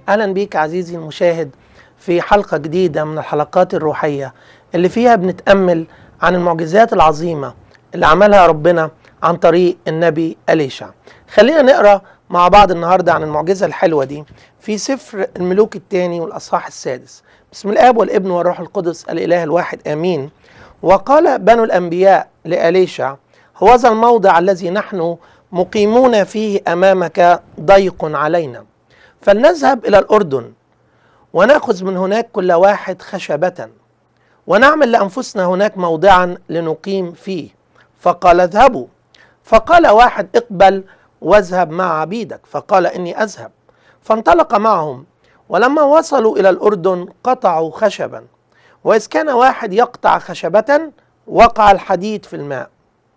اهلا بيك عزيزي المشاهد في حلقه جديده من الحلقات الروحيه اللي فيها بنتامل عن المعجزات العظيمه اللي عملها ربنا عن طريق النبي اليشع خلينا نقرا مع بعض النهارده عن المعجزه الحلوه دي في سفر الملوك الثاني والاصحاح السادس بسم الاب والابن والروح القدس الاله الواحد امين وقال بنو الانبياء لاليشع هوذا الموضع الذي نحن مقيمون فيه امامك ضيق علينا فلنذهب الى الاردن وناخذ من هناك كل واحد خشبه ونعمل لانفسنا هناك موضعا لنقيم فيه فقال اذهبوا فقال واحد اقبل واذهب مع عبيدك فقال اني اذهب فانطلق معهم ولما وصلوا الى الاردن قطعوا خشبا واذ كان واحد يقطع خشبه وقع الحديد في الماء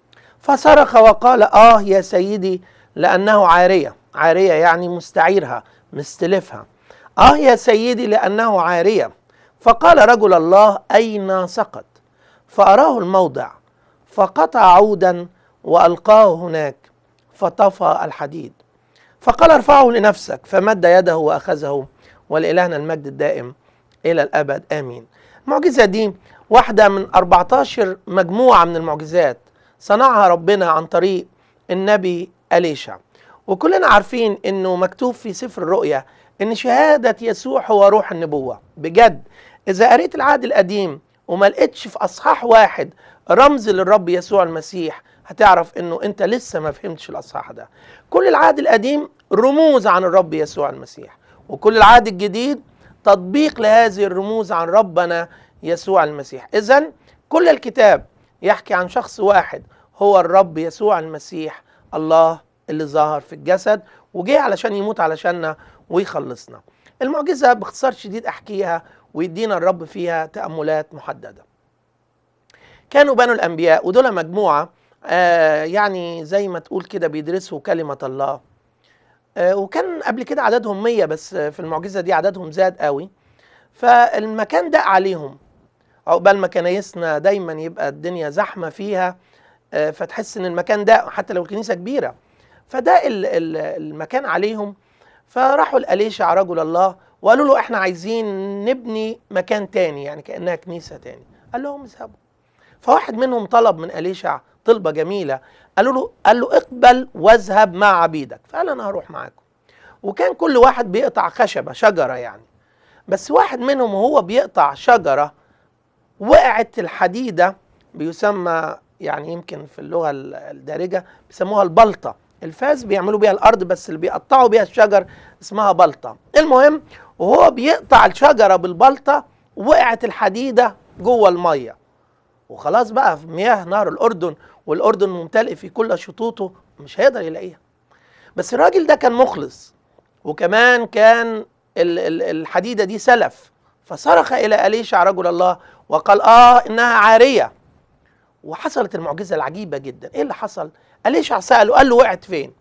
فصرخ وقال اه يا سيدي لانه عاريه عاريه يعني مستعيرها مستلفها اه يا سيدي لانه عاريه فقال رجل الله اين سقط فاراه الموضع فقطع عودا والقاه هناك فطفى الحديد فقال ارفعه لنفسك فمد يده واخذه ولالهنا المجد الدائم الى الابد امين المعجزه دي واحده من 14 مجموعه من المعجزات صنعها ربنا عن طريق النبي اليشع وكلنا عارفين انه مكتوب في سفر الرؤيا ان شهاده يسوع هو روح النبوه بجد اذا قريت العهد القديم وما لقيتش في اصحاح واحد رمز للرب يسوع المسيح هتعرف انه انت لسه ما فهمتش الاصحاح ده كل العهد القديم رموز عن الرب يسوع المسيح وكل العهد الجديد تطبيق لهذه الرموز عن ربنا يسوع المسيح اذا كل الكتاب يحكي عن شخص واحد هو الرب يسوع المسيح الله اللي ظهر في الجسد وجه علشان يموت علشاننا ويخلصنا المعجزة باختصار شديد أحكيها ويدينا الرب فيها تأملات محددة كانوا بنو الأنبياء ودول مجموعة آه يعني زي ما تقول كده بيدرسوا كلمة الله آه وكان قبل كده عددهم مية بس في المعجزة دي عددهم زاد قوي فالمكان دق عليهم عقبال ما كنايسنا دايما يبقى الدنيا زحمة فيها آه فتحس ان المكان ده حتى لو الكنيسة كبيرة فده المكان عليهم فراحوا لأليشع رجل الله وقالوا له احنا عايزين نبني مكان تاني يعني كأنها كنيسة تاني قال لهم اذهبوا فواحد منهم طلب من أليشع طلبة جميلة قالوا له قال له اقبل واذهب مع عبيدك فقال انا هروح معاكم وكان كل واحد بيقطع خشبة شجرة يعني بس واحد منهم وهو بيقطع شجرة وقعت الحديدة بيسمى يعني يمكن في اللغة الدارجة بيسموها البلطة الفاس بيعملوا بيها الارض بس اللي بيقطعوا بيها الشجر اسمها بلطه المهم وهو بيقطع الشجره بالبلطه وقعت الحديده جوه الميه وخلاص بقى في مياه نهر الاردن والاردن ممتلئ في كل شطوطه مش هيقدر يلاقيها بس الراجل ده كان مخلص وكمان كان الحديده دي سلف فصرخ الى اليشع رجل الله وقال اه انها عاريه وحصلت المعجزه العجيبه جدا ايه اللي حصل اليشع ساله قال له وقعت فين